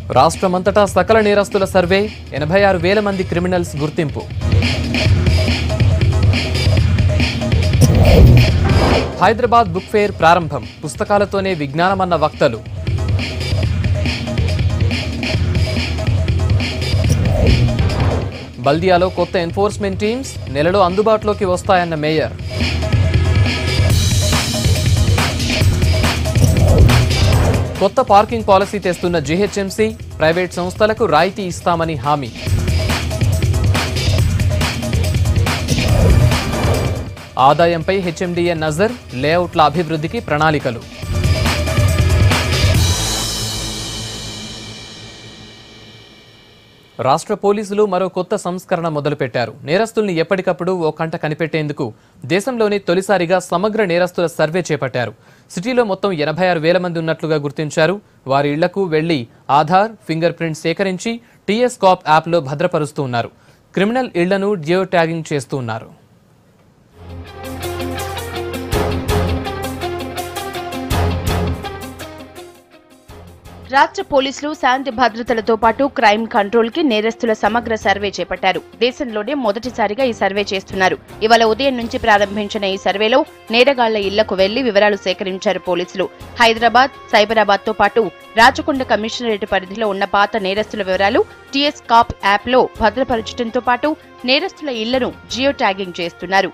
రాష్ట్రమంతటా సకల నేరస్తుల సర్వే ఎనభై ఆరు వేల మంది క్రిమినల్స్ గుర్తింపు హైదరాబాద్ బుక్ ఫేర్ ప్రారంభం పుస్తకాలతోనే విజ్ఞానమన్న వక్తలు బల్దియాలో కొత్త ఎన్ఫోర్స్మెంట్ టీమ్స్ నెలలో అందుబాటులోకి వస్తాయన్న మేయర్ కొత్త పార్కింగ్ పాలసీ తెస్తున్న జీహెచ్ఎంసీ ప్రైవేట్ సంస్థలకు రాయితీ ఇస్తామని హామీ ఆదాయంపై హెచ్ఎండిఏ నజర్ లేఅవుట్ల అభివృద్ధికి ప్రణాళికలు రాష్ట్ర పోలీసులు మరో కొత్త సంస్కరణ మొదలుపెట్టారు నేరస్తుల్ని ఎప్పటికప్పుడు ఓ కంట కనిపెట్టేందుకు దేశంలోనే తొలిసారిగా సమగ్ర నేరస్తుల సర్వే చేపట్టారు సిటీలో మొత్తం ఎనభై ఆరు వేల మంది ఉన్నట్లుగా గుర్తించారు వారి ఇళ్లకు వెళ్లి ఆధార్ ఫింగర్ ప్రింట్ సేకరించి టీఎస్ కాప్ యాప్లో భద్రపరుస్తూ ఉన్నారు క్రిమినల్ ఇళ్లను జియో ట్యాగింగ్ చేస్తూ ఉన్నారు రాష్ట్ర పోలీసులు శాంతి భద్రతలతో పాటు క్రైమ్ కంట్రోల్ కి నేరస్తుల సమగ్ర సర్వే చేపట్టారు దేశంలోనే మొదటిసారిగా ఈ సర్వే చేస్తున్నారు ఇవాళ ఉదయం నుంచి ప్రారంభించిన ఈ సర్వేలో నేరగాళ్ల ఇళ్లకు వెళ్లి వివరాలు సేకరించారు పోలీసులు హైదరాబాద్ సైబరాబాద్ తో పాటు రాచకొండ కమిషనరేట్ పరిధిలో ఉన్న పాత నేరస్తుల వివరాలు టీఎస్ కాప్ యాప్ లో భద్రపరచడంతో పాటు నేరస్తుల ఇళ్లను జియో ట్యాగింగ్ చేస్తున్నారు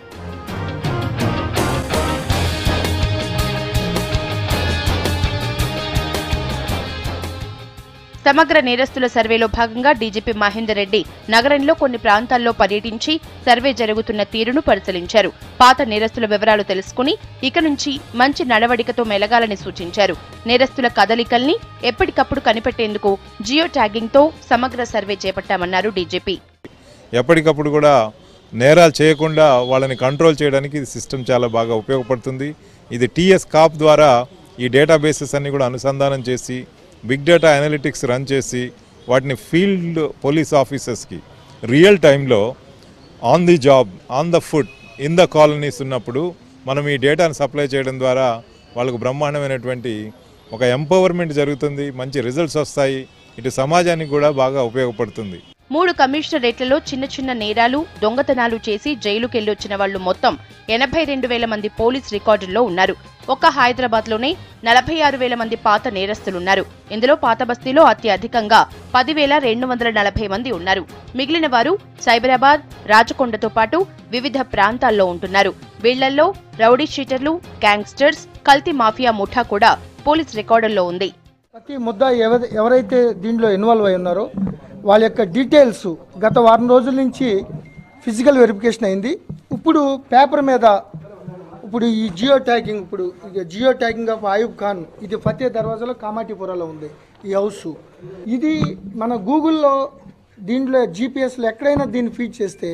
సమగ్ర నేరస్తుల సర్వేలో భాగంగా డీజీపీ మహేందర్ రెడ్డి నగరంలో కొన్ని ప్రాంతాల్లో పర్యటించి సర్వే జరుగుతున్న తీరును పరిశీలించారు పాత నేరస్తుల వివరాలు తెలుసుకుని ఇక నుంచి మంచి నడవడికతో మెలగాలని సూచించారు నేరస్తుల కదలికల్ని ఎప్పటికప్పుడు కనిపెట్టేందుకు జియో ట్యాగింగ్ తో సమగ్ర సర్వే చేపట్టామన్నారు డీజీపీ ఎప్పటికప్పుడు కూడా నేరాలు చేయకుండా వాళ్ళని కంట్రోల్ చేయడానికి ఇది సిస్టమ్ చాలా బాగా ఉపయోగపడుతుంది ఇది టీఎస్ కాప్ ద్వారా ఈ డేటాబేసెస్ అన్ని కూడా అనుసంధానం చేసి బిగ్ డేటా అనలిటిక్స్ రన్ చేసి వాటిని ఫీల్డ్ పోలీస్ ఆఫీసర్స్కి రియల్ టైంలో on the job on the foot in the colonies ఉన్నప్పుడు మనం ఈ డేటాను సప్లై చేయడం ద్వారా వాళ్ళకు బ్రహ్మాండమైనటువంటి ఒక ఎంపవర్మెంట్ జరుగుతుంది మంచి రిజల్ట్స్ వస్తాయి ఇటు సమాజానికి కూడా బాగా ఉపయోగపడుతుంది మూడు కమిషనరేట్లలో చిన్న చిన్న నేరాలు దొంగతనాలు చేసి జైలుకెళ్లొచ్చిన వాళ్లు మొత్తం ఎనభై రెండు వేల మంది పోలీస్ రికార్డుల్లో ఉన్నారు ఒక్క హైదరాబాద్ లోనే నలభై ఆరు వేల మంది పాత నేరస్తులున్నారు ఇందులో పాత బస్తీలో అత్యధికంగా పదివేల రెండు వందల నలభై మంది ఉన్నారు మిగిలిన వారు సైబరాబాద్ రాచకొండతో పాటు వివిధ ప్రాంతాల్లో ఉంటున్నారు వీళ్లల్లో రౌడీ షీటర్లు గ్యాంగ్స్టర్స్ కల్తీ మాఫియా ముఠా కూడా పోలీస్ రికార్డుల్లో ఉంది ప్రతి ముద్ద ఎవ- ఎవరైతే దీంట్లో ఇన్వాల్వ్ అయి ఉన్నారో వాళ్ళ యొక్క డీటెయిల్స్ గత వారం రోజుల నుంచి ఫిజికల్ వెరిఫికేషన్ అయింది ఇప్పుడు పేపర్ మీద ఇప్పుడు ఈ జియో ట్యాగింగ్ ఇప్పుడు ఇది geo tagging of Ayub Khan ఇది ఫతే దర్వాజాలో కామాటిపురాలో ఉంది ఈ హౌస్ ఇది మన గూగుల్లో దీంట్లో జీపీఎస్లో ఎక్కడైనా దీన్ని ఫీడ్ చేస్తే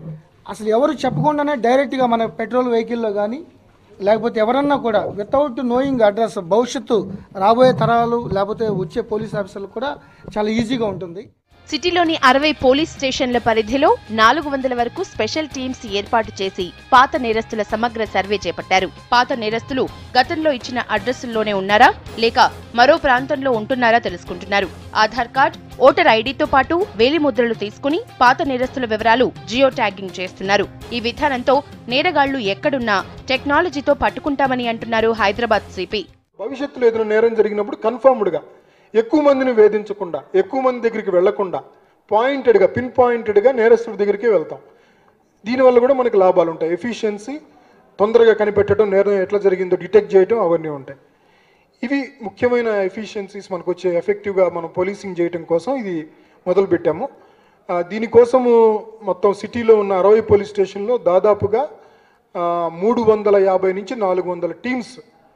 అసలు ఎవరు చెప్పకుండానే డైరెక్ట్గా మన పెట్రోల్ వెహికల్లో కానీ లేకపోతే ఎవరన్నా కూడా వితౌట్ నోయింగ్ అడ్రస్ భవిష్యత్తు రాబోయే తరాలు లేకపోతే వచ్చే పోలీస్ ఆఫీసర్లు కూడా చాలా ఈజీగా ఉంటుంది సిటీలోని అరవై పోలీస్ స్టేషన్ల పరిధిలో నాలుగు వందల వరకు స్పెషల్ టీమ్స్ ఏర్పాటు చేసి పాత నేరస్తుల సమగ్ర సర్వే చేపట్టారు పాత నేరస్తులు గతంలో ఇచ్చిన అడ్రస్సుల్లోనే ఉన్నారా లేక మరో ప్రాంతంలో ఉంటున్నారా తెలుసుకుంటున్నారు ఆధార్ కార్డ్ ఓటర్ ఐడితో పాటు వేలిముద్రలు తీసుకుని పాత నేరస్తుల వివరాలు జియో ట్యాగింగ్ చేస్తున్నారు ఈ విధానంతో నేరగాళ్లు ఎక్కడున్నా టెక్నాలజీతో పట్టుకుంటామని అంటున్నారు హైదరాబాద్ సిపి భవిష్యత్తులో ఏదైనా నేరం జరిగినప్పుడు కన్ఫర్మ్డ్గా ఎక్కువ మందిని వేధించకుండా ఎక్కువ మంది దగ్గరికి వెళ్లకుండా పాయింటెడ్గా పిన్ పాయింటెడ్గా నేరస్తుడి దగ్గరికి వెళ్తాం దీనివల్ల కూడా మనకి లాభాలు ఉంటాయి ఎఫిషియన్సీ తొందరగా కనిపెట్టడం నేరం ఎట్లా జరిగిందో డిటెక్ట్ చేయడం అవన్నీ ఉంటాయి ఇవి ముఖ్యమైన ఎఫిషియన్సీస్ మనకు వచ్చే ఎఫెక్టివ్గా మనం పోలీసింగ్ చేయడం కోసం ఇది మొదలు పెట్టాము ఆ, దీనికోసము మొత్తం సిటీలో ఉన్న అరవై పోలీస్ స్టేషన్లో దాదాపుగా ఆ, మూడు వందల యాభై నుంచి నాలుగు వందల టీమ్స్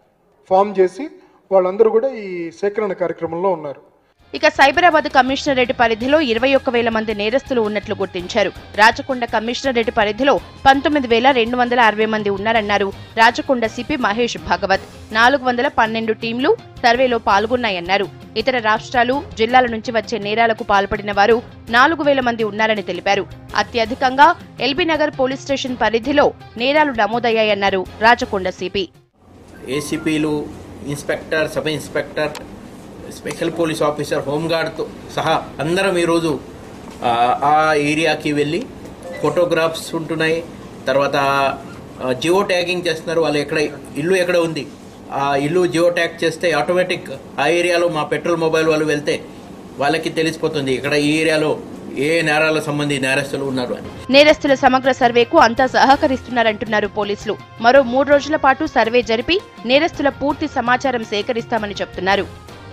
ఫామ్ చేసి వాళ్ళందరూ కూడా ఈ సేకరణ కార్యక్రమంలో ఉన్నారు ఇక సైబరాబాద్ కమిషనరేట్ పరిధిలో ఇరవై ఒక్క వేల మంది నేరస్తులు ఉన్నట్లు గుర్తించారు రాచకొండ కమిషనరేట్ పరిధిలో పంతొమ్మిది వేల రెండు వందల అరవై మంది ఉన్నారన్నారు రాచకొండ సిపి మహేష్ భాగవత్ నాలుగు వందల పన్నెండు టీంలు సర్వేలో పాల్గొన్నాయన్నారు ఇతర రాష్ట్రాలు జిల్లాల నుంచి వచ్చే నేరాలకు పాల్పడిన వారు నాలుగు వేల మంది ఉన్నారని తెలిపారు అత్యధికంగా ఎల్బీ నగర్ పోలీస్ స్టేషన్ పరిధిలో నేరాలు నమోదయ్యాయన్నారు రాచకొండ సిపి ఏసీపీలు inspector sub inspector special police officer హోంగార్డ్తో సహా అందరం ఈరోజు ఆ, ఆ ఏరియాకి వెళ్ళి ఫోటోగ్రాఫ్స్ ఉంటున్నాయి తర్వాత జియో ట్యాగింగ్ చేస్తున్నారు వాళ్ళు ఎక్కడ ఇల్లు ఎక్కడ ఉంది ఆ ఇల్లు జియో ట్యాగ్ చేస్తే ఆటోమేటిక్ ఆ ఏరియాలో మా పెట్రోల్ మొబైల్ వాళ్ళు వెళ్తే వాళ్ళకి తెలిసిపోతుంది ఇక్కడ ఈ ఏరియాలో ఏ నేరాల సంబంధి నేరస్తులు ఉన్నారు అని నేరస్తుల సమగ్ర సర్వేకు అంతా సహకరిస్తున్నారంటున్నారు పోలీసులు మరో మూడు రోజుల పాటు సర్వే జరిపి నేరస్తుల పూర్తి సమాచారం సేకరిస్తామని చెప్తున్నారు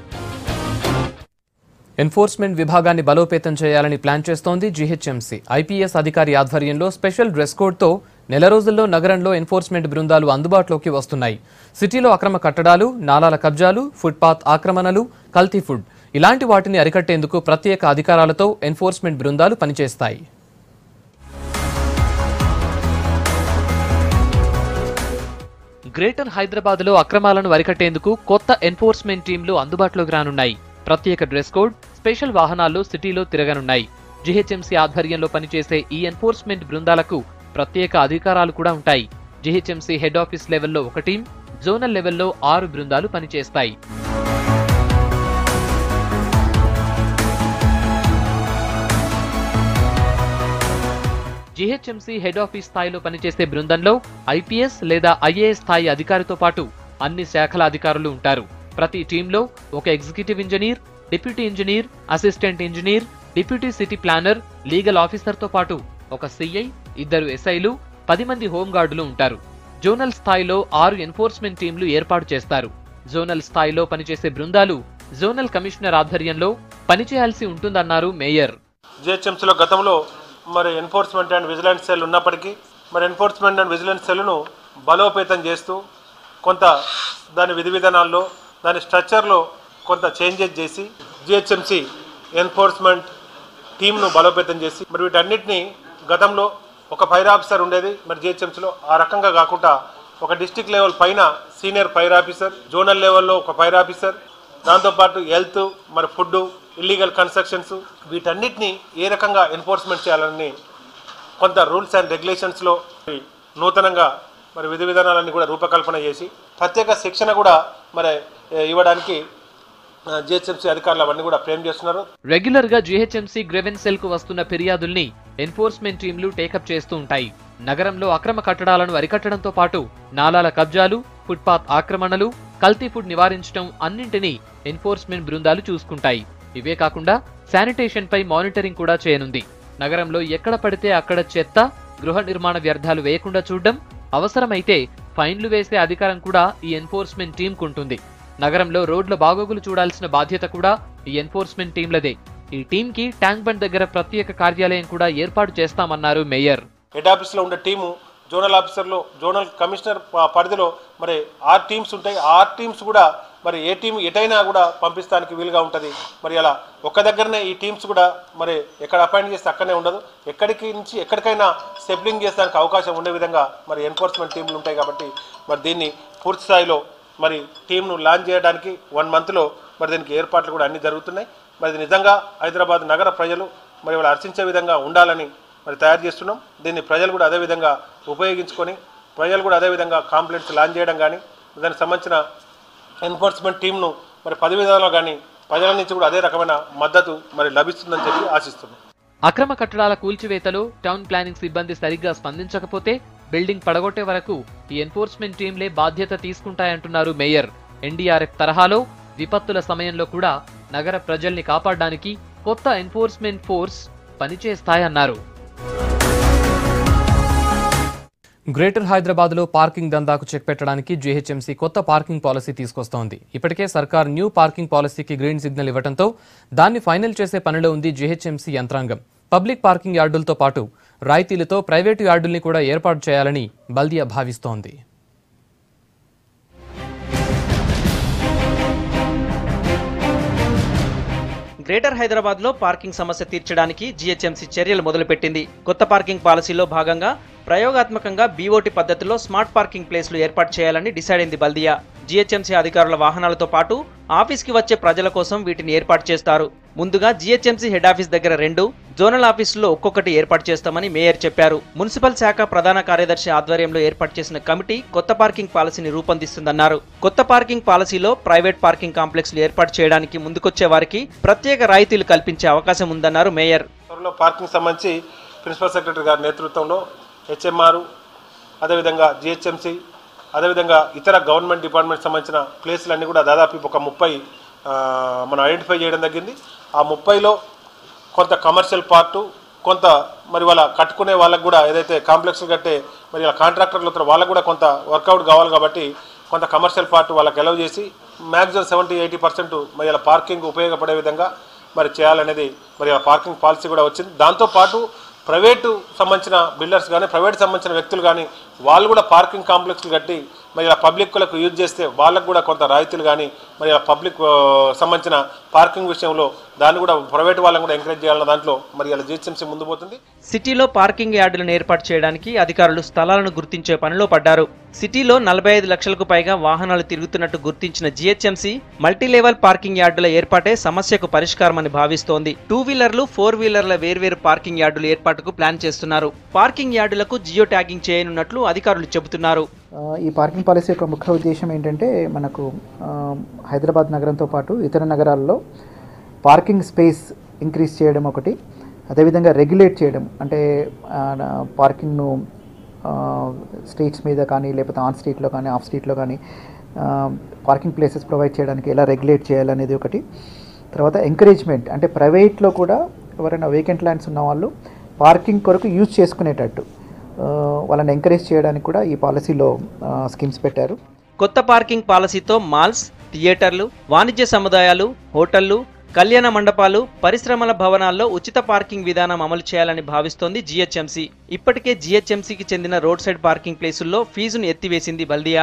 ఎన్ఫోర్స్మెంట్ విభాగాన్ని బలోపేతం చేయాలని ప్లాన్ చేస్తోంది జీహెచ్ఎంసీ ఐపీఎస్ అధికారి ఆధ్వర్యంలో స్పెషల్ డ్రెస్ కోడ్తో నెల రోజుల్లో నగరంలో ఎన్ఫోర్స్మెంట్ బృందాలు అందుబాటులోకి వస్తున్నాయి సిటీలో అక్రమ కట్టడాలు నాలాల కబ్జాలు ఫుట్పాత్ ఆక్రమణలు కల్తీ ఫుడ్ ఇలాంటి వాటిని అరికట్టేందుకు ప్రత్యేక అధికారాలతో ఎన్ఫోర్స్మెంట్ బృందాలు పనిచేస్తాయి గ్రేటర్ హైదరాబాద్లో అక్రమాలను అరికట్టేందుకు కొత్త ఎన్ఫోర్స్మెంట్ టీంలు అందుబాటులోకి రానున్నాయి ప్రత్యేక డ్రెస్ కోడ్ స్పెషల్ వాహనాల్లో సిటీలో తిరగనున్నాయి జీహెచ్ఎంసీ ఆధ్వర్యంలో పనిచేసే ఈ ఎన్ఫోర్స్మెంట్ బృందాలకు ప్రత్యేక అధికారాలు కూడా ఉంటాయి జీహెచ్ఎంసీ హెడ్ ఆఫీస్ లెవెల్లో ఒక టీం జోనల్ లెవెల్లో ఆరు బృందాలు పనిచేస్తాయి జీహెచ్ఎంసీ హెడ్ ఆఫీస్ స్థాయిలో పనిచేసే బృందంలో ఐపీఎస్ లేదా ఐఏఎస్ స్థాయి అధికారితో పాటు అన్ని శాఖల అధికారులు ఉంటారు ప్రతి టీంలో ఒక executive engineer deputy engineer assistant engineer deputy city planner legal ఆఫీసర్తో పాటు ఒక సిఐ ఇద్దరు ఎస్ఐలు పది మంది హోంగార్డులు ఉంటారు జోనల్ స్థాయిలో ఆరు ఎన్ఫోర్స్మెంట్ టీంలు ఏర్పాటు చేస్తారు జోనల్ స్థాయిలో పనిచేసే బృందాలు జోనల్ కమిషనర్ ఆధ్వర్యంలో పనిచేయాల్సి ఉంటుందన్నారు మేయర్ జిహెచ్ఎంసీలో గతంలో మరి ఎన్ఫోర్స్మెంట్ అండ్ విజిలెన్స్ సెల్ ఉన్నప్పటికీ మరి ఎన్ఫోర్స్మెంట్ అండ్ విజిలెన్స్ సెల్ను బలోపేతం చేస్తూ కొంత దాని విధి విధానాల్లో దాని స్ట్రక్చర్లో కొంత చేంజెస్ చేసి జిహెచ్ఎంసీ ఎన్ఫోర్స్మెంట్ టీంను బలోపేతం చేసి మరి వీటన్నిటిని గతంలో ఒక ఫైర్ ఆఫీసర్ ఉండేది మరి జిహెచ్ఎంసీలో ఆ రకంగా కాకుండా ఒక డిస్టిక్ లెవెల్ పైన సీనియర్ ఫైర్ ఆఫీసర్ జోనల్ లెవెల్లో ఒక ఫైర్ ఆఫీసర్ దాంతోపాటు హెల్త్ మరి ఫుడ్ ఇల్లీగల్ కన్స్ట్రక్షన్స్ వీటన్నిటిని ఏ రకంగా ఎన్ఫోర్స్మెంట్ చేయాలని కొంత రూల్స్ అండ్ రెగ్యులేషన్స్లో నూతనంగా మరి విధి విధానాలన్నీ కూడా రూపకల్పన చేసి ప్రత్యేక శిక్షణ కూడా మరి ఏ, ఇవ్వడానికి జిహెచ్ఎంసీ అధికారులు అవన్నీ కూడా ఫ్రేమ్ చేస్తున్నారు రెగ్యులర్ గా జీహెచ్ఎంసీ గ్రెవెన్ సెల్ కు వస్తున్న ఫిర్యాదుల్ని ఎన్ఫోర్స్మెంట్ టీంలు టేకప్ చేస్తూ ఉంటాయి నగరంలో అక్రమ కట్టడాలను అరికట్టడంతో పాటు నాలాల కబ్జాలు ఫుట్పాత్ ఆక్రమణలు కల్తీ ఫుడ్ నివారించడం అన్నింటినీ ఎన్ఫోర్స్మెంట్ బృందాలు చూసుకుంటాయి ఇవే కాకుండా శానిటేషన్ పై మానిటరింగ్ కూడా చేయనుంది నగరంలో ఎక్కడ పడితే అక్కడ చెత్త గృహ నిర్మాణ వ్యర్థాలు వేయకుండా చూడడం అవసరమైతే ఫైన్లు వేసే అధికారం కూడా ఈ ఎన్ఫోర్స్మెంట్ టీంకుంటుంది నగరంలో రోడ్ల బాగోగులు చూడాల్సిన బాధ్యత కూడా ఈ ఎన్ఫోర్స్మెంట్ టీంలదే ఈ టీంకి ట్యాంక్ బండ్ దగ్గర ప్రత్యేక కార్యాలయం కూడా ఏర్పాటు చేస్తామన్నారు మేయర్ హెడ్ ఆఫీస్లో ఉండే టీము జోనల్ ఆఫీసర్లో జోనల్ కమిషనర్ ప- పరిధిలో మరి ఆర్ టీమ్స్ ఉంటాయి ఆర్ టీమ్స్ కూడా మరి ఏ టీం ఎటైనా కూడా పంపిస్తానికి వీలుగా ఉంటుంది మరి అలా ఒక్క దగ్గరనే ఈ టీమ్స్ కూడా మరి ఎక్కడ అపాయింట్ చేస్తే అక్కడనే ఉండదు ఎక్కడికి నుంచి ఎక్కడికైనా సెప్లింగ్ చేసేదానికి అవకాశం ఉండే విధంగా మరి ఎన్ఫోర్స్మెంట్ టీంలు ఉంటాయి కాబట్టి మరి దీన్ని పూర్తి స్థాయిలో మరి టీంను లాంచ్ చేయడానికి వన్ మంత్లో మరి దీనికి ఏర్పాట్లు కూడా అన్ని జరుగుతున్నాయి మరి ఇది నిజంగా హైదరాబాద్ నగర ప్రజలు మరి వాళ్ళు హర్షించే విధంగా ఉండాలని మరి తయారు చేస్తున్నాం దీన్ని ప్రజలు కూడా అదే విధంగా ఉపయోగించుకొని ప్రజలు కూడా అదే విధంగా కాంప్లైంట్స్ లాంచ్ చేయడం కానీ దానికి సంబంధించిన ఎన్ఫోర్స్మెంట్ టీంను మరి పది విధాలు కానీ ప్రజల నుంచి కూడా అదే రకమైన మద్దతు మరి లభిస్తుందని చెప్పి ఆశిస్తున్నాం అక్రమ కట్టడాల కూల్చివేతలో టౌన్ ప్లానింగ్ సిబ్బంది సరిగ్గా స్పందించకపోతే బిల్డింగ్ పడగొట్టే వరకు ఈ ఎన్ఫోర్స్మెంట్ టీంలే బాధ్యత తీసుకుంటాయంటున్నారు మేయర్ ఎన్డీఆర్ఎఫ్ తరహాలో విపత్తుల సమయంలో కూడా నగర ప్రజల్ని కాపాడడానికి కొత్త ఎన్ఫోర్స్మెంట్ ఫోర్స్ పనిచేస్తాయన్నారు గ్రేటర్ హైదరాబాద్ లో పార్కింగ్ దందాకు చెక్ పెట్టడానికి జీహెచ్ఎంసీ కొత్త పార్కింగ్ పాలసీ తీసుకొస్తోంది ఇప్పటికే సర్కార్ న్యూ పార్కింగ్ పాలసీకి గ్రీన్ సిగ్నల్ ఇవ్వడంతో దాన్ని ఫైనల్ చేసే పనిలో ఉంది జీహెచ్ఎంసీ యంత్రాంగం పబ్లిక్ పార్కింగ్ యార్డులతో పాటు రాయితీలతో ప్రైవేటు యార్డుల్ని కూడా ఏర్పాటు చేయాలని బల్దియా భావిస్తోంది గ్రేటర్ హైదరాబాద్ లో పార్కింగ్ సమస్య తీర్చడానికి జీహెచ్ఎంసీ చర్యలు మొదలుపెట్టింది కొత్త పార్కింగ్ పాలసీలో భాగంగా ప్రయోగాత్మకంగా బీఓటీ పద్ధతిలో స్మార్ట్ పార్కింగ్ ప్లేస్లు ఏర్పాటు చేయాలని డిసైడ్ అయింది బల్దియా జీహెచ్ఎంసీ అధికారుల వాహనాలతో పాటు ఆఫీస్కి వచ్చే ప్రజల కోసం వీటిని ఏర్పాటు చేస్తారు ముందుగా జీహెచ్ఎంసీ హెడ్ ఆఫీస్ దగ్గర రెండు జోనల్ ఆఫీసులో ఒక్కొక్కటి ఏర్పాటు చేస్తామని మేయర్ చెప్పారు మున్సిపల్ శాఖ ప్రధాన కార్యదర్శి ఆధ్వర్యంలో ఏర్పాటు చేసిన కమిటీ కొత్త పార్కింగ్ పాలసీని రూపొందిస్తుందన్నారు కొత్త పార్కింగ్ పాలసీలో ప్రైవేట్ పార్కింగ్ కాంప్లెక్స్లు ఏర్పాటు చేయడానికి ముందుకొచ్చే వారికి ప్రత్యేక రాయితీలు కల్పించే అవకాశం ఉందన్నారు మేయర్ త్వరలో పార్కింగ్ సంబంధించి ప్రిన్సిపల్ సెక్రటరీ గారి నేతృత్వంలో హెచ్ఎంఆర్ అదేవిధంగా జిహెచ్ఎంసి అదేవిధంగా ఇతర గవర్నమెంట్ డిపార్ట్మెంట్ సంబంధించిన ప్లేసులన్నీ కూడా దాదాపు ఒక ముప్పై ఆ, మనం ఐడెంటిఫై చేయడం జరిగింది ఆ ముప్పైలో కొంత కమర్షియల్ పార్టు కొంత మరి వాళ్ళ కట్టుకునే వాళ్ళకు కూడా ఏదైతే కాంప్లెక్స్ కట్టే మరి వాళ్ళ కాంట్రాక్టర్లు ఉంటారో వాళ్ళకు కూడా కొంత వర్కౌట్ కావాలి కాబట్టి కొంత కమర్షియల్ పార్ట్ వాళ్ళకి ఎలవ్ చేసి మ్యాక్సిమం సెవెంటీ ఎయిటీ పర్సెంట్ మరి ఇలా పార్కింగ్ ఉపయోగపడే విధంగా మరి చేయాలనేది మరి ఆ పార్కింగ్ పాలసీ కూడా వచ్చింది దాంతోపాటు ప్రైవేటు సంబంధించిన బిల్డర్స్ కానీ ప్రైవేట్ సంబంధించిన వ్యక్తులు కానీ వాళ్ళు కూడా పార్కింగ్ కాంప్లెక్స్లు కట్టి మరి ఇలా పబ్లిక్లకు యూజ్ చేస్తే వాళ్ళకు కూడా కొంత రాయితీలు కానీ మరి ఇలా పబ్లిక్ ఆ, సంబంధించిన పార్కింగ్ విషయంలో దాన్ని కూడా ప్రైవేట్ వాళ్ళని కూడా ఎంకరేజ్ చేయాలన్న దాంట్లో మరి ఇలా జిహెచ్ఎంసీ ముందు పోతుంది సిటీలో పార్కింగ్ యార్డులను ఏర్పాటు చేయడానికి అధికారులు స్థలాలను గుర్తించే పనిలో పడ్డారు సిటీలో నలభై ఐదు లక్షలకు పైగా వాహనాలు తిరుగుతున్నట్టు గుర్తించిన జీహెచ్ఎంసీ మల్టీలెవెల్ పార్కింగ్ యార్డుల ఏర్పాటే సమస్యకు పరిష్కారమని భావిస్తోంది టూ వీలర్లు ఫోర్ వీలర్ల వేర్వేరు పార్కింగ్ యార్డుల ఏర్పాటుకు ప్లాన్ చేస్తున్నారు పార్కింగ్ యార్డులకు జియో ట్యాగింగ్ చేయనున్నట్లు అధికారులు చెబుతున్నారు ఆ, ఈ పార్కింగ్ పాలసీ యొక్క ముఖ్య ఉద్దేశం ఏంటంటే మనకు ఆ, హైదరాబాద్ నగరంతో పాటు ఇతర నగరాల్లో పార్కింగ్ స్పేస్ ఇంక్రీజ్ చేయడం ఒకటి అదేవిధంగా రెగ్యులేట్ చేయడం అంటే ఆ, నా- పార్కింగ్ను ఆ, స్ట్రీట్స్ మీద కానీ లేకపోతే ఆన్ స్ట్రీట్లో కానీ ఆఫ్ స్ట్రీట్లో కానీ ఆ, పార్కింగ్ ప్లేసెస్ ప్రొవైడ్ చేయడానికి ఎలా రెగ్యులేట్ చేయాలనేది ఒకటి తర్వాత ఎంకరేజ్మెంట్ అంటే ప్రైవేట్లో కూడా ఎవరైనా వేకెంట్ ల్యాండ్స్ ఉన్న వాళ్ళు పార్కింగ్ కొరకు యూజ్ చేసుకునేటట్టు ఆ, వాళ్ళని ఎంకరేజ్ చేయడానికి కూడా ఈ పాలసీలో స్కీమ్స్ పెట్టారు కొత్త పార్కింగ్ పాలసీతో మాల్స్ థియేటర్లు వాణిజ్య సముదాయాలు హోటళ్లు కళ్యాణ మండపాలు పరిశ్రమల భవనాల్లో ఉచిత పార్కింగ్ విధానం అమలు చేయాలని భావిస్తోంది జీహెచ్ఎంసీ ఇప్పటికే జీహెచ్ఎంసీకి చెందిన రోడ్ సైడ్ పార్కింగ్ ప్లేసుల్లో ఫీజును ఎత్తివేసింది బల్దియా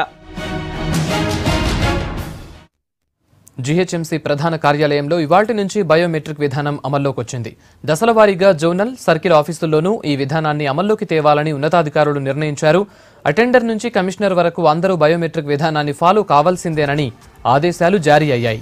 జీహెచ్ఎంసీ ప్రధాన కార్యాలయంలో ఇవాల్టి నుంచి బయోమెట్రిక్ విధానం అమల్లోకి వచ్చింది దశల వారీగా జోనల్ సర్కిల్ ఆఫీసుల్లోనూ ఈ విధానాన్ని అమల్లోకి తేవాలని ఉన్నతాధికారులు నిర్ణయించారు అటెండర్ నుంచి కమిషనర్ వరకు అందరూ బయోమెట్రిక్ విధానాన్ని ఫాలో కావాల్సిందేనని ఆదేశాలు జారీ అయ్యాయి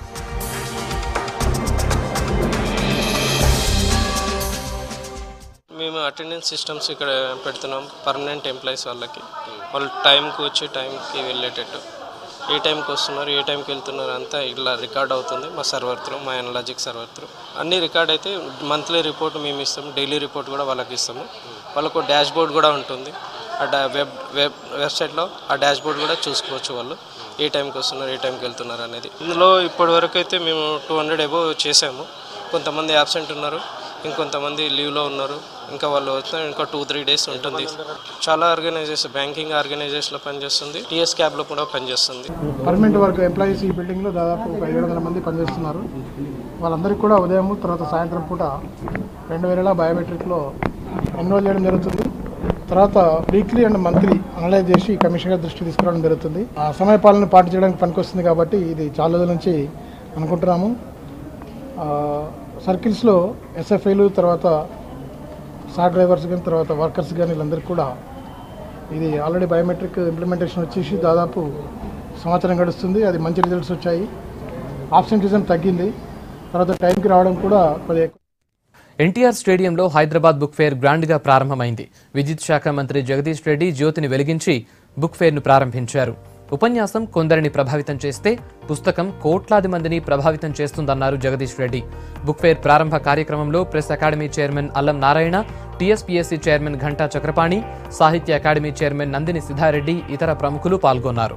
మేము అటెండెన్స్ సిస్టమ్స్ ఇక్కడ పెడుతున్నాం పర్మనెంట్ ఎంప్లాయీస్ వాళ్ళకి వాళ్ళు టైంకి వచ్చి టైంకి వెళ్ళేటట్టు ఏ టైంకి వస్తున్నారు ఏ టైంకి వెళ్తున్నారు అంతా ఇలా రికార్డ్ అవుతుంది మా సర్వర్ త్రూ మా ఎనలాజిక్ సర్వర్ త్రూ అన్ని రికార్డ్ అయితే మంత్లీ రిపోర్ట్ మేము ఇస్తాము డైలీ రిపోర్ట్ కూడా వాళ్ళకి ఇస్తాము వాళ్ళకు డాష్ బోర్డ్ కూడా ఉంటుంది ఆ డా వెబ్ వెబ్ వెబ్సైట్లో ఆ డాష్ బోర్డ్ కూడా చూసుకోవచ్చు వాళ్ళు ఏ టైంకి వస్తున్నారు ఏ టైంకి వెళ్తున్నారు అనేది ఇందులో ఇప్పటి వరకు అయితే మేము టూ హండ్రెడ్ అబోవ్ చేసాము కొంతమంది యాబ్సెంట్ ఉన్నారు ఇంకొంతమంది లీవ్లో ఉన్నారు ఇంకా వాళ్ళు వచ్చిన ఇంకా టూ త్రీ డేస్ ఉంటుంది చాలా ఆర్గనైజేషన్ బ్యాంకింగ్ ఆర్గనైజేషన్లో పనిచేస్తుంది టీఎస్ క్యాబ్లో కూడా పనిచేస్తుంది పర్మనెంట్ వర్క్ ఎంప్లాయీస్ ఈ బిల్డింగ్లో దాదాపు ఒక ఏడు వందల మంది పనిచేస్తున్నారు వాళ్ళందరికీ కూడా ఉదయం తర్వాత సాయంత్రం పూట రెండు వేల బయోమెట్రిక్లో ఎన్రోల్ చేయడం జరుగుతుంది తర్వాత వీక్లీ అండ్ మంత్లీ అనలైజ్ చేసి కమిషనర్ దృష్టి తీసుకురావడం జరుగుతుంది ఆ సమయపాలన పాటించడానికి పనికొస్తుంది కాబట్టి ఇది చాలా రోజుల నుంచి అనుకుంటున్నాము ఆ, సర్కిల్స్లో ఎస్ఎఫ్ఐలు తర్వాత సార్ డ్రైవర్స్ కానీ తర్వాత వర్కర్స్ కానీ వీళ్ళందరికీ కూడా ఇది ఆల్రెడీ బయోమెట్రిక్ ఇంప్లిమెంటేషన్ వచ్చేసి దాదాపు సంవత్సరం గడుస్తుంది అది మంచి రిజల్ట్స్ వచ్చాయి ఆబ్సెంటిజం తగ్గింది తర్వాత టైంకి రావడం కూడా కొద్దిగా ఎక్కువ ఎన్టీఆర్ స్టేడియంలో హైదరాబాద్ బుక్ ఫేర్ గ్రాండ్గా ప్రారంభమైంది విద్యుత్ శాఖ మంత్రి జగదీష్ రెడ్డి జ్యోతిని వెలిగించి బుక్ ఫేర్ను ప్రారంభించారు ఉపన్యాసం కొందరిని ప్రభావితం చేస్తే పుస్తకం కోట్లాది మందిని ప్రభావితం చేస్తుందన్నారు జగదీష్ రెడ్డి బుక్ ఫేర్ ప్రారంభ కార్యక్రమంలో press academy chairman Allam Narayana TSPSC chairman Ghanta Chakrapani సాహిత్య అకాడమీ చైర్మన్ నందిని సిద్ధారెడ్డి ఇతర ప్రముఖులు పాల్గొన్నారు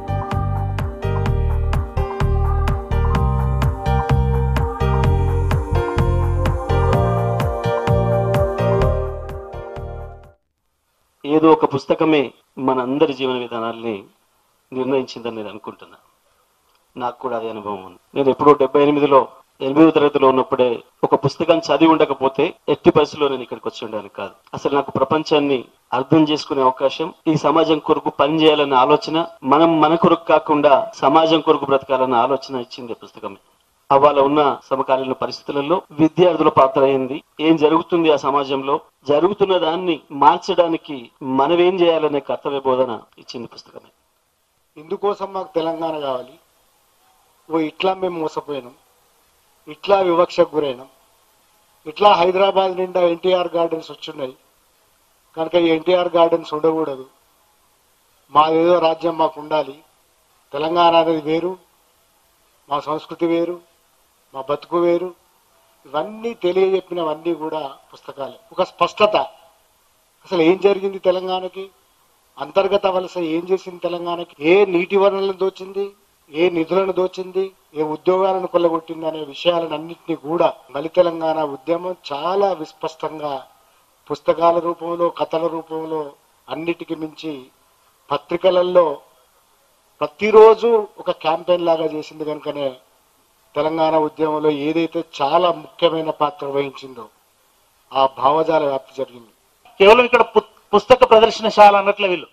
ఏదో ఒక పుస్తకమే మన అందరి జీవన విధానాల్ని నిర్ణయించిందని నేను అనుకుంటున్నా నాకు కూడా అదే అనుభవం ఉంది నేను ఎప్పుడో డెబ్బై ఎనిమిదిలో ఎనిమిదో తరగతిలో ఉన్నప్పుడే ఒక పుస్తకం చదివి ఉండకపోతే ఎట్టి పరిస్థితిలో నేను ఇక్కడికి వచ్చి ఉండేవాని కాదు అసలు నాకు ప్రపంచాన్ని అర్థం చేసుకునే అవకాశం ఈ సమాజం కొరకు పనిచేయాలన్న ఆలోచన మనం మన కొరకు కాకుండా సమాజం కొరకు బ్రతకాలన్న ఆలోచన ఇచ్చింది ఈ పుస్తకమే అవాళ ఉన్న సమకాలీన పరిస్థితులలో విద్యార్థుల పాత్ర అయింది ఏం జరుగుతుంది ఆ సమాజంలో జరుగుతున్న దాన్ని మార్చడానికి మనం ఏం చేయాలనే కర్తవ్య బోధన ఇచ్చింది పుస్తకమే ఇందుకోసం మాకు తెలంగాణ కావాలి ఓ ఇట్లా మేము మోసపోయినాం ఇట్లా వివక్షకు గురైనాం ఇట్లా హైదరాబాద్ నిండా ఎన్టీఆర్ గార్డెన్స్ వచ్చున్నాయి కనుక ఈ ఎన్టీఆర్ గార్డెన్స్ ఉండకూడదు మాదేదో రాజ్యం మాకు ఉండాలి తెలంగాణ అనేది వేరు మా సంస్కృతి వేరు మా బతుకు వేరు ఇవన్నీ తెలియజెప్పినవన్నీ కూడా పుస్తకాలే ఒక స్పష్టత అసలు ఏం జరిగింది తెలంగాణకి అంతర్గత వలస ఏం చేసింది తెలంగాణకి ఏ నీటి వనరులను దోచింది ఏ నిధులను దోచింది ఏ ఉద్యోగాలను కొల్లగొట్టింది అనే విషయాలన్నింటినీ కూడా మలి తెలంగాణ ఉద్యమం చాలా విస్పష్టంగా పుస్తకాల రూపంలో కథల రూపంలో అన్నిటికి మించి పత్రికలలో ప్రతిరోజు ఒక క్యాంపెయిన్ లాగా చేసింది కనుకనే తెలంగాణ ఉద్యమంలో ఏదైతే చాలా ముఖ్యమైన పాత్ర వహించిందో ఆ భావజాల వ్యాప్తి జరిగింది కేవలం ఇక్కడ పు- పుస్తక ప్రదర్శనశాల అన్నట్లే వీళ్ళు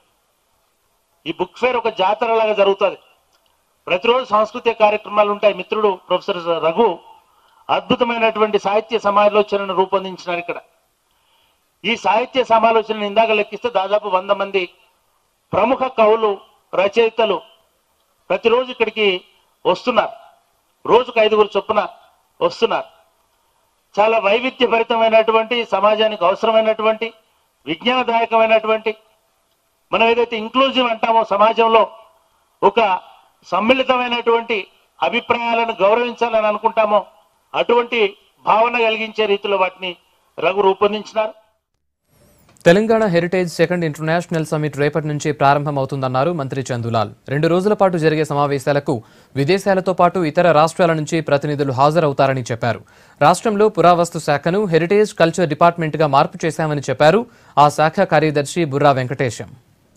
ఈ బుక్ ఫేర్ ఒక జాతర లాగా జరుగుతుంది ప్రతిరోజు సాంస్కృతిక కార్యక్రమాలు ఉంటాయి మిత్రుడు ప్రొఫెసర్ రఘు అద్భుతమైనటువంటి సాహిత్య సమాలోచనను రూపొందించినారు ఇక్కడ ఈ సాహిత్య సమాలోచనను ఇందాక లెక్కిస్తే దాదాపు వంద మంది ప్రముఖ కవులు రచయితలు ప్రతిరోజు ఇక్కడికి వస్తున్నారు రోజుకు ఐదుగురు చొప్పున వస్తున్నారు చాలా వైవిధ్యభరితమైనటువంటి సమాజానికి అవసరమైనటువంటి విజ్ఞానదాయకమైనటువంటి మనం ఏదైతే ఇంక్లూజివ్ అంటామో సమాజంలో ఒక సమ్మిళితమైనటువంటి అభిప్రాయాలను గౌరవించాలని అనుకుంటామో అటువంటి భావన కలిగించే రీతిలో వాటిని రఘు రూపొందించినారు Telangana heritage second international summit రేపటి నుంచి ప్రారంభమవుతుందన్నారు మంత్రి చందులాల్ రెండు రోజుల పాటు జరిగే సమావేశాలకు విదేశాలతో పాటు ఇతర రాష్ట్రాల నుంచి ప్రతినిధులు హాజరవుతారని చెప్పారు రాష్ట్రంలో పురావస్తు శాఖను హెరిటేజ్ కల్చర్ డిపార్ట్మెంట్గా మార్పు చేశామని చెప్పారు ఆ శాఖ కార్యదర్శి బుర్రా వెంకటేశం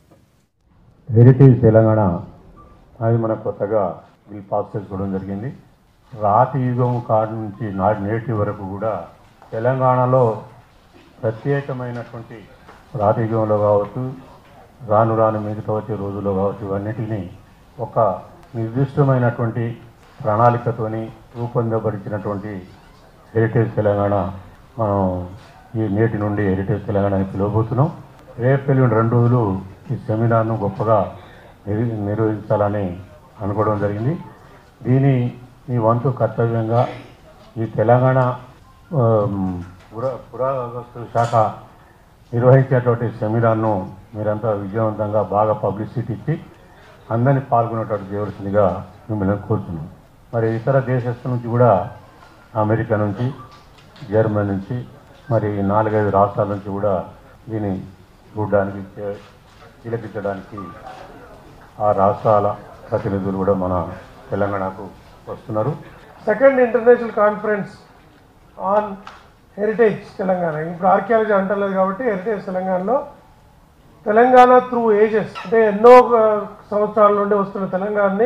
హెరిటేజ్ తెలంగాణ అది మన కొత్తగా బిల్ పాస్ చేసుకోవడం జరిగింది రాతి యుగం కాడి నుంచి నాటి నేటి వరకు కూడా తెలంగాణలో ప్రత్యేకమైనటువంటి రాతి యుగంలో కావచ్చు రాను రాను మిగతా వచ్చే రోజుల్లో కావచ్చు ఇవన్నిటిని ఒక నిర్దిష్టమైనటువంటి ప్రణాళికతోని రూపొందపరిచినటువంటి హెరిటేజ్ తెలంగాణ మనం ఈ నేటి నుండి హెరిటేజ్ తెలంగాణ అని పిలవబోతున్నాం రేపు ఎల్లుండి రెండు రోజులు ఈ సెమినార్ను గొప్పగా నిర్వ- నిర్వహించాలని అనుకోవడం జరిగింది దీని మీ వంతు కర్తవ్యంగా ఈ తెలంగాణ ఆమ్, పురా పురావస్తు శాఖ నిర్వహించేటువంటి సెమినార్ను మీరంతా విజయవంతంగా బాగా పబ్లిసిటీ ఇచ్చి అందరినీ పాల్గొనేటట్టు చేయవలసిందిగా మిమ్మల్ని కోరుతున్నాం మరి ఇతర దేశస్తుల నుంచి కూడా అమెరికా నుంచి జర్మనీ నుంచి మరి నాలుగైదు రాష్ట్రాల నుంచి కూడా దీన్ని చూడడానికి చే- తిలకించడానికి ఆ రాష్ట్రాల ప్రతినిధులు కూడా మన తెలంగాణకు వస్తున్నారు second international conference on heritage Telangana ఇప్పుడు ఆర్కియాలజీ అంటలేదు కాబట్టి హెరిటేజ్ తెలంగాణలో తెలంగాణ త్రూ ఏజెస్ అంటే ఎన్నో ఆ, సంవత్సరాల నుండి వస్తున్న తెలంగాణని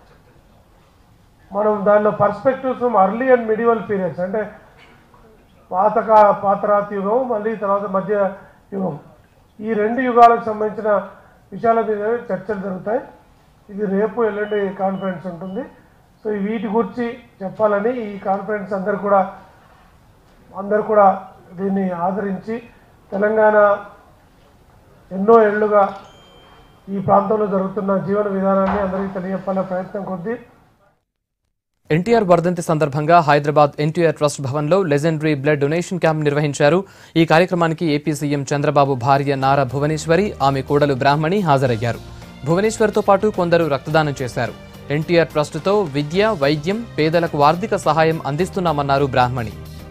మనం దానిలో perspectives from early and medieval periods అంటే పాతకా పాతరాతి యుగం మళ్ళీ తర్వాత మధ్య యుగం ఈ రెండు యుగాలకు సంబంధించిన విషయాల మీద చర్చలు జరుగుతాయి ఇది రేపు ఎల్లుండి కాన్ఫరెన్స్ ఉంటుంది సో ఈ వీటి గురించి చెప్పాలని ఈ కాన్ఫరెన్స్ అందరు కూడా అందరు కూడా దీన్ని ఆదరించి తెలంగాణ ఎన్నో ఏళ్లుగా ఈ ప్రాంతంలో జరుగుతున్న జీవన విధానాన్ని అందరికీ తెలియజెప్పాలనే ప్రయత్నం కొద్దీ ఎన్టీఆర్ వర్ధంతి సందర్భంగా హైదరాబాద్ ఎన్టీఆర్ ట్రస్ట్ భవన్లో లెజెండరీ బ్లడ్ డొనేషన్ క్యాంప్ నిర్వహించారు ఈ కార్యక్రమానికి ఏపీ సీఎం చంద్రబాబు భార్య నారా భువనేశ్వరి ఆమె కోడలు బ్రాహ్మణి హాజరయ్యారు భువనేశ్వర్తో పాటు కొందరు రక్తదానం చేశారు ఎన్టీఆర్ ట్రస్టుతో విద్య వైద్యం పేదలకు ఆర్థిక సహాయం అందిస్తున్నామన్నారు బ్రాహ్మణి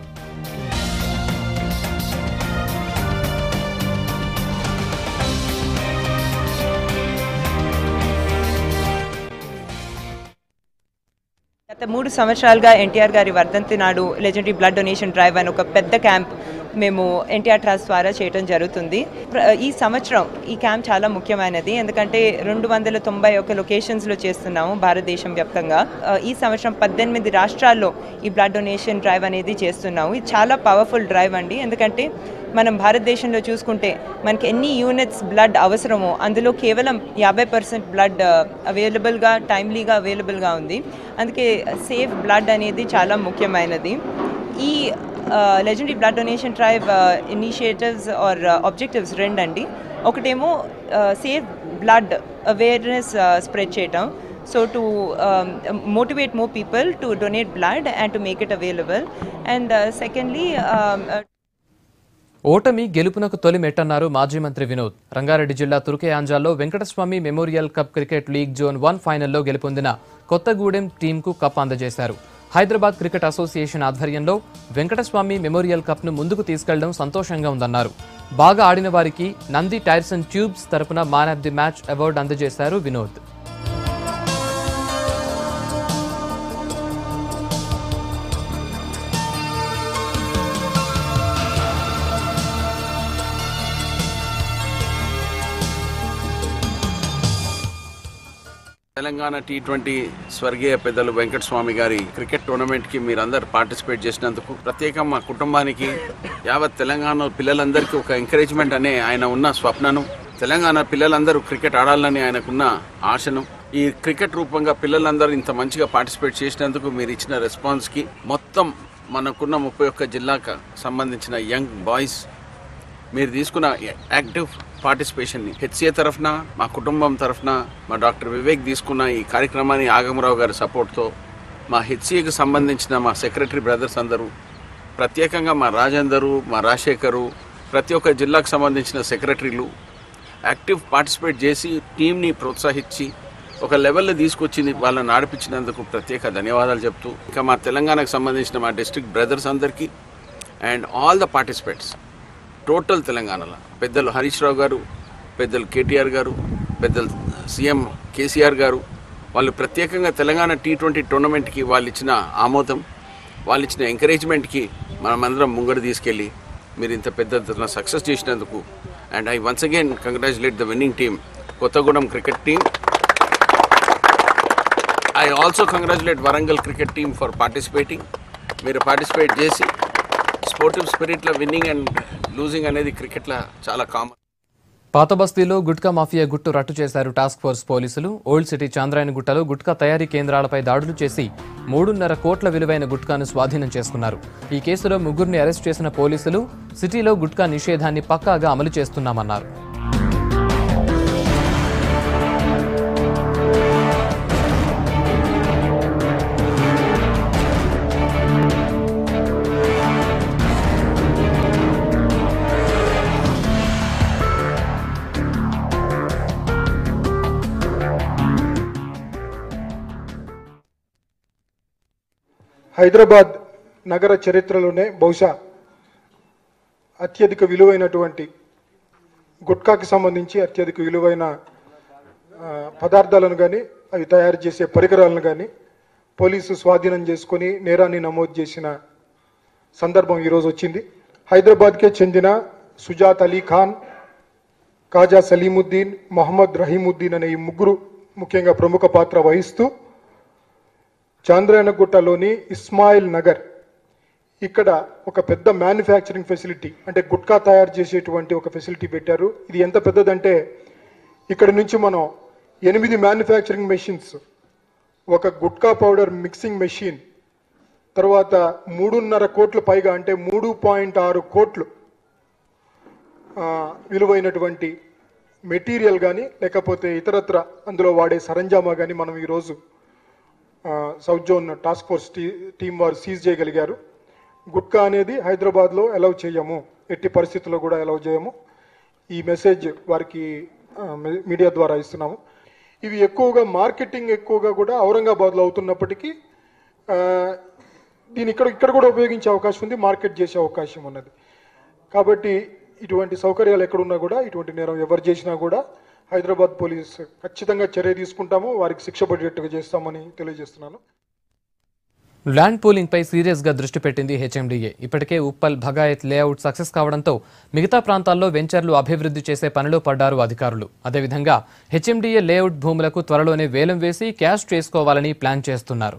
గత మూడు సంవత్సరాలుగా ఎన్టీఆర్ గారి వర్ధంతి నాడు లెజెండరీ బ్లడ్ డొనేషన్ డ్రైవ్ అని ఒక పెద్ద క్యాంప్ మేము ఎన్టీఆర్ ట్రస్ట్ ద్వారా చేయడం జరుగుతుంది ప్ర- ఈ సంవత్సరం ఈ క్యాంప్ చాలా ముఖ్యమైనది ఎందుకంటే రెండు వందల తొంభై ఒక లొకేషన్స్లో చేస్తున్నాము భారతదేశం వ్యాప్తంగా ఆ, ఈ సంవత్సరం పద్దెనిమిది రాష్ట్రాల్లో ఈ బ్లడ్ డొనేషన్ డ్రైవ్ అనేది చేస్తున్నాము ఇది చాలా పవర్ఫుల్ డ్రైవ్ అండి ఎందుకంటే మనం భారతదేశంలో చూసుకుంటే మనకి ఎన్ని యూనిట్స్ బ్లడ్ అవసరమో అందులో కేవలం యాభై పర్సెంట్ బ్లడ్ అవైలబుల్గా టైమ్లీగా అవైలబుల్గా ఉంది అందుకే సేఫ్ బ్లడ్ అనేది చాలా ముఖ్యమైనది ఈ legendary blood donation drive initiatives are objectives రెండండి ఒకటేమో సేఫ్ బ్లడ్ అవేర్నెస్ స్ప్రెడ్ చేయటం So to um, motivate more people to donate blood and to make it available. And uh, secondly, um, uh, ఓటమి గెలుపునకు తొలి మెట్టన్నారు మాజీ మంత్రి వినోద్ రంగారెడ్డి జిల్లా తుర్కయాంజాల్లో Venkataswamy memorial cup cricket league zone one ఫైనల్లో గెలుపొందిన కొత్తగూడెం టీంకు కప్ అందజేశారు హైదరాబాద్ క్రికెట్ అసోసియేషన్ ఆధ్వర్యంలో వెంకటస్వామి మెమోరియల్ కప్ను ముందుకు తీసుకెళ్లడం సంతోషంగా ఉందన్నారు బాగా ఆడిన వారికి నంది టైర్స్ అండ్ ట్యూబ్స్ తరపున man of the match award అందజేశారు వినోద్ తెలంగాణ టీ ట్వంటీ స్వర్గీయ పెద్దలు వెంకటస్వామి గారి క్రికెట్ టోర్నమెంట్ కి మీరందరూ పార్టిసిపేట్ చేసినందుకు ప్రత్యేకంగా మా కుటుంబానికి యావత్ తెలంగాణ పిల్లలందరికీ ఒక ఎంకరేజ్మెంట్ అనే ఆయన ఉన్న స్వప్నను తెలంగాణ పిల్లలందరూ క్రికెట్ ఆడాలని ఆయనకున్న ఆశను ఈ క్రికెట్ రూపంగా పిల్లలందరూ ఇంత మంచిగా పార్టిసిపేట్ చేసినందుకు మీరు ఇచ్చిన రెస్పాన్స్ కి మొత్తం మనకున్న ముప్పై ఒక్క జిల్లాకు సంబంధించిన యంగ్ బాయ్స్ మీరు తీసుకున్న యాక్టివ్ పార్టిసిపేషన్ని హెచ్సిఏ తరఫున మా కుటుంబం తరఫున మా డాక్టర్ వివేక్ తీసుకున్న ఈ కార్యక్రమాన్ని ఆగమరావు గారి సపోర్ట్తో మా హెచ్సిఏకి సంబంధించిన మా సెక్రటరీ బ్రదర్స్ అందరూ ప్రత్యేకంగా మా రాజేందరు మా రాజశేఖరు ప్రతి ఒక్క జిల్లాకు సంబంధించిన సెక్రటరీలు యాక్టివ్ పార్టిసిపేట్ చేసి టీంని ప్రోత్సహించి ఒక లెవెల్లో తీసుకొచ్చింది వాళ్ళని ఆడిపించినందుకు ప్రత్యేక ధన్యవాదాలు చెప్తూ ఇంకా మా తెలంగాణకు సంబంధించిన మా డిస్ట్రిక్ట్ బ్రదర్స్ అందరికీ and all the participates total తెలంగాణలో పెద్దలు హరీష్ రావు గారు పెద్దలు కేటీఆర్ గారు పెద్దలు సీఎం కేసీఆర్ గారు వాళ్ళు ప్రత్యేకంగా తెలంగాణ టీ ట్వంటీ టోర్నమెంట్కి వాళ్ళు ఇచ్చిన ఆమోదం వాళ్ళు ఇచ్చిన ఎంకరేజ్మెంట్కి మనమందరం ముంగడు తీసుకెళ్ళి మీరు ఇంత పెద్ద సక్సెస్ చేసినందుకు and I once again congratulate the winning team Kothagudem cricket team I also congratulate Warangal cricket team for participating మీరు పార్టిసిపేట్ చేసి స్పోర్టివ్ స్పిరిట్లో విన్నింగ్ అండ్ లూజింగ్ అనేది క్రికెట్లో చాలా కామన్ పాత బస్తీలో గుట్కా మాఫియా గుట్టు రట్టు చేశారు టాస్క్ ఫోర్స్ పోలీసులు ఓల్డ్ సిటీ చాంద్రాయణ గుట్టలో గుట్కా తయారీ కేంద్రాలపై దాడులు చేసి మూడున్నర కోట్ల విలువైన గుట్కాను స్వాధీనం చేసుకున్నారు ఈ కేసులో ముగ్గురిని అరెస్ట్ చేసిన పోలీసులు సిటీలో గుట్కా నిషేధాన్ని పక్కాగా అమలు చేస్తున్నామన్నారు హైదరాబాద్ నగర చరిత్రలోనే బహుశా అత్యధిక విలువైనటువంటి గుట్కాకి సంబంధించి అత్యధిక విలువైన ఆ, పదార్థాలను కానీ అవి తయారు చేసే పరికరాలను కానీ పోలీసు స్వాధీనం చేసుకొని నేరాన్ని నమోదు చేసిన సందర్భం ఈరోజు వచ్చింది హైదరాబాద్కే చెందిన సుజాత్ అలీ ఖాన్ కాజా సలీముద్దీన్ మొహమ్మద్ రహీముద్దీన్ అనే ఈ ముగ్గురు ముఖ్యంగా ప్రముఖ పాత్ర వహిస్తూ చాంద్రాయణగుట్టలోని ఇస్మాయిల్ నగర్ ఇక్కడ ఒక పెద్ద మ్యానుఫ్యాక్చరింగ్ ఫెసిలిటీ అంటే గుట్కా తయారు చేసేటువంటి ఒక ఫెసిలిటీ పెట్టారు ఇది ఎంత పెద్దదంటే ఇక్కడ నుంచి మనం ఎనిమిది మ్యానుఫ్యాక్చరింగ్ మెషిన్స్ ఒక గుట్కా పౌడర్ మిక్సింగ్ మెషిన్ తర్వాత మూడున్నర కోట్ల పైగా అంటే మూడు పాయింట్ ఆరు కోట్లు ఆ, విలువైనటువంటి మెటీరియల్ కానీ లేకపోతే ఇతరత్ర అందులో వాడే సరంజామా కానీ మనం ఈరోజు ఆ, సౌత్ జోన్ టాస్క్ ఫోర్స్ టీ టీం వారు సీజ్ చేయగలిగారు గుట్కా అనేది హైదరాబాద్లో అలౌ చేయము ఎట్టి పరిస్థితుల్లో కూడా అలౌ చేయము ఈ మెసేజ్ వారికి ఆ, మీ- మీడియా ద్వారా ఇస్తున్నాము ఇవి ఎక్కువగా మార్కెటింగ్ ఎక్కువగా కూడా ఔరంగాబాద్లో అవుతున్నప్పటికీ ఆ, దీన్ని ఇక్కడ ఇక్కడ కూడా ఉపయోగించే అవకాశం ఉంది మార్కెట్ చేసే అవకాశం ఉన్నది కాబట్టి ఇటువంటి సౌకర్యాలు ఎక్కడున్నా కూడా ఇటువంటి నేరం ఎవరు చేసినా కూడా హైదరాబాద్ పోలీస్ ఖచ్చితంగా చర్య తీసుకుంటాము వారికి శిక్ష పడేట్టుగా చేస్తామని తెలియజేస్తున్నాను ల్యాండ్ పూలింగ్పై సీరియస్గా దృష్టి పెట్టింది హెచ్ఎండిఏ ఇప్పటికే ఉప్పల్ భగాయత్ లేఅవుట్ సక్సెస్ కావడంతో మిగతా ప్రాంతాల్లో వెంచర్లు అభివృద్ధి చేసే పనిలో పడ్డారు అధికారులు అదేవిధంగా హెచ్ఎండిఏ లేఅవుట్ భూములకు త్వరలోనే వేలం వేసి క్యాష్ చేసుకోవాలని ప్లాన్ చేస్తున్నారు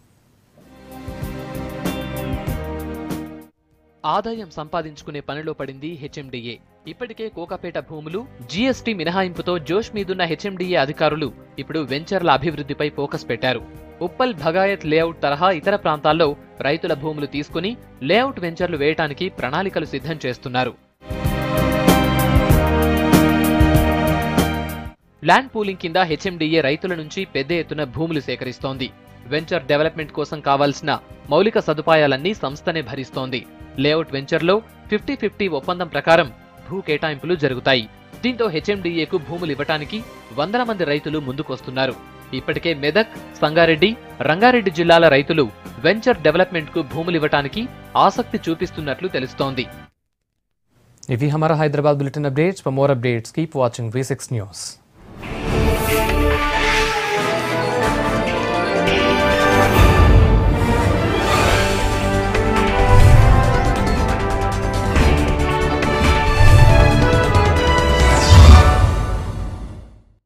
ఆదాయం సంపాదించుకునే పనిలో పడింది హెచ్ఎండిఏ ఇప్పటికే కోకాపేట భూములు జీఎస్టీ మినహాయింపుతో జోష్ మీదున్న హెచ్ఎండిఏ అధికారులు ఇప్పుడు వెంచర్ల అభివృద్ధిపై ఫోకస్ పెట్టారు ఉప్పల్ భగాయత్ లేఅవుట్ తరహా ఇతర ప్రాంతాల్లో రైతుల భూములు తీసుకుని లేఅవుట్ వెంచర్లు వేయటానికి ప్రణాళికలు సిద్ధం చేస్తున్నారు ల్యాండ్ పూలింగ్ కింద హెచ్ఎండిఏ రైతుల నుంచి పెద్ద ఎత్తున భూములు సేకరిస్తోంది వెంచర్ డెవలప్మెంట్ కోసం కావాల్సిన మౌలిక సదుపాయాలన్నీ సంస్థనే భరిస్తోంది లేఅవుట్ వెంచర్లో ఫిఫ్టీ ఫిఫ్టీ ఒప్పందం ప్రకారం భూ కేటాయింపులు జరుగుతాయి దీంతో హెచ్ఎండిఏకు భూములు ఇవ్వటానికి వందల మంది రైతులు ముందుకొస్తున్నారు ఇప్పటికే మెదక్ సంగారెడ్డి రంగారెడ్డి జిల్లాల రైతులు వెంచర్ డెవలప్మెంట్ కు భూములు ఇవ్వటానికి ఆసక్తి చూపిస్తున్నట్లు తెలుస్తోంది ఇవి Hamara Hyderabad bulletin updates for more updates keep watching V six news